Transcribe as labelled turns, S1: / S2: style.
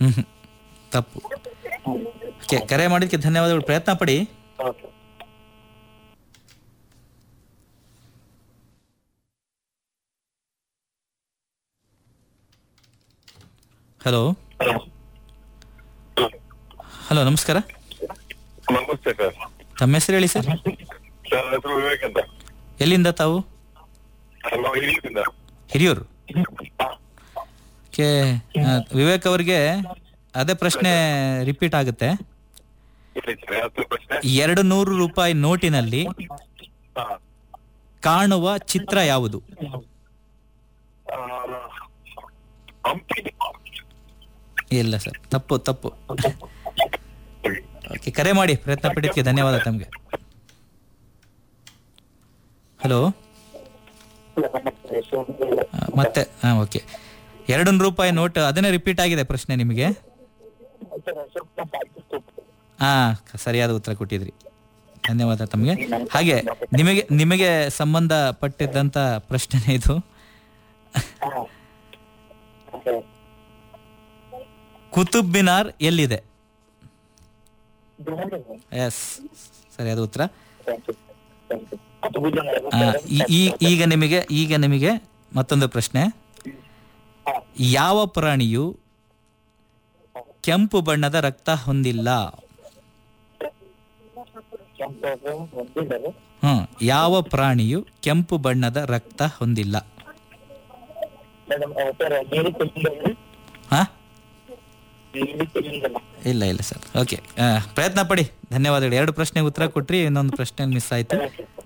S1: ಹ್ಮ್ ಹ್ಮ್. ತಪ್ಪು ಓಕೆ ಕರೆ ಮಾಡಿದ್ದಕ್ಕೆ ಧನ್ಯವಾದಗಳು ಪ್ರಯತ್ನ ಪಡಿ
S2: ಓಕೆ
S1: ಹಲೋ ಹಲೋ ನಮಸ್ಕಾರ
S3: ನಮಸ್ತೆ ಸರ್
S1: ತಮ್ಮ ಹೆಸರು ಹೇಳಿ ಸರ್
S3: ಸರ್ ಹೆಸರು ವಿವೇಕ್ ಅಂತ
S1: ಎಲ್ಲಿಂದ ತಾವು
S3: ನಾವು ಹಿರಿಯೂರಿಂದ
S1: ಹಿರಿಯೂರು ಓಕೆ ಆ, ವಿವೇಕ್ ಅವರಿಗೆ ಅದೇ ಪ್ರಶ್ನೆ ರಿಪೀಟ್ ಆಗುತ್ತೆ
S3: ಇಲ್ಲಿ ಸರ್ ಹತ್ತು ಪ್ರಶ್ನೆ
S1: ಎರಡು ನೂರು ರೂಪಾಯಿ ನೋಟಿನಲ್ಲಿ
S3: ಹಾ.
S1: ಕಾಣುವ ಚಿತ್ರ ಯಾವುದು
S3: ಆ, ಹಂಪಿ
S1: ಇಲ್ಲ ಸರ್ ತಪ್ಪು ತಪ್ಪು ಓಕೆ ಕರೆ ಮಾಡಿ ಪ್ರಯತ್ನ ಪಟ್ಟಿದ್ದಕ್ಕೆ ಧನ್ಯವಾದ ತಮಗೆ ಹಲೋ ಮತ್ತೆ ಹಾಂ ಓಕೆ ಎರಡು ನೂರು ರೂಪಾಯಿ ನೋಟ್ ಅದನ್ನೇ ರಿಪೀಟ್ ಆಗಿದೆ ಪ್ರಶ್ನೆ ನಿಮಗೆ ಹಾಂ ಸರಿಯಾದ ಉತ್ತರ ಕೊಟ್ಟಿದ್ರಿ ಧನ್ಯವಾದ ತಮಗೆ ಹಾಗೆ ನಿಮಗೆ ನಿಮಗೆ ಸಂಬಂಧಪಟ್ಟಿದ್ದಂಥ ಪ್ರಶ್ನೆನೇ ಇದು ಕುತುಬ್ ಮಿನಾರ್ ಎಲ್ಲಿದೆ ಎಸ್ ಸರಿಯಾದ ಉತ್ತರ ಆ, ಈ- ಈ- ಈಗ ನಿಮಗೆ ಈಗ ನಿಮಗೆ ಮತ್ತೊಂದು ಪ್ರಶ್ನೆ ಯಾವ ಪ್ರಾಣಿಯು ಕೆಂಪು ಬಣ್ಣದ ರಕ್ತ ಹೊಂದಿಲ್ಲ ಹ್ಮ್ ಯಾವ ಪ್ರಾಣಿಯು ಕೆಂಪು ಬಣ್ಣದ ರಕ್ತ ಹೊಂದಿಲ್ಲ
S2: ಮೇಡಮ್ ಸರ್ ನೀರು ಕೊಟ್ಟಿದ್ದಾರೆ
S1: ಹಾ
S2: ನೀರು ಕೊಟ್ಟಿಲ್ಲ
S1: ಇಲ್ಲ ಇಲ್ಲ ಸರ್ ಓಕೆ ಪ್ರಯತ್ನ ಪಡಿ ಧನ್ಯವಾದಗಳು ಎರಡು ಪ್ರಶ್ನೆಗೆ ಉತ್ತರ ಕೊಟ್ರಿ ಇನ್ನೊಂದು ಪ್ರಶ್ನೆ ಮಿಸ್ ಆಯ್ತು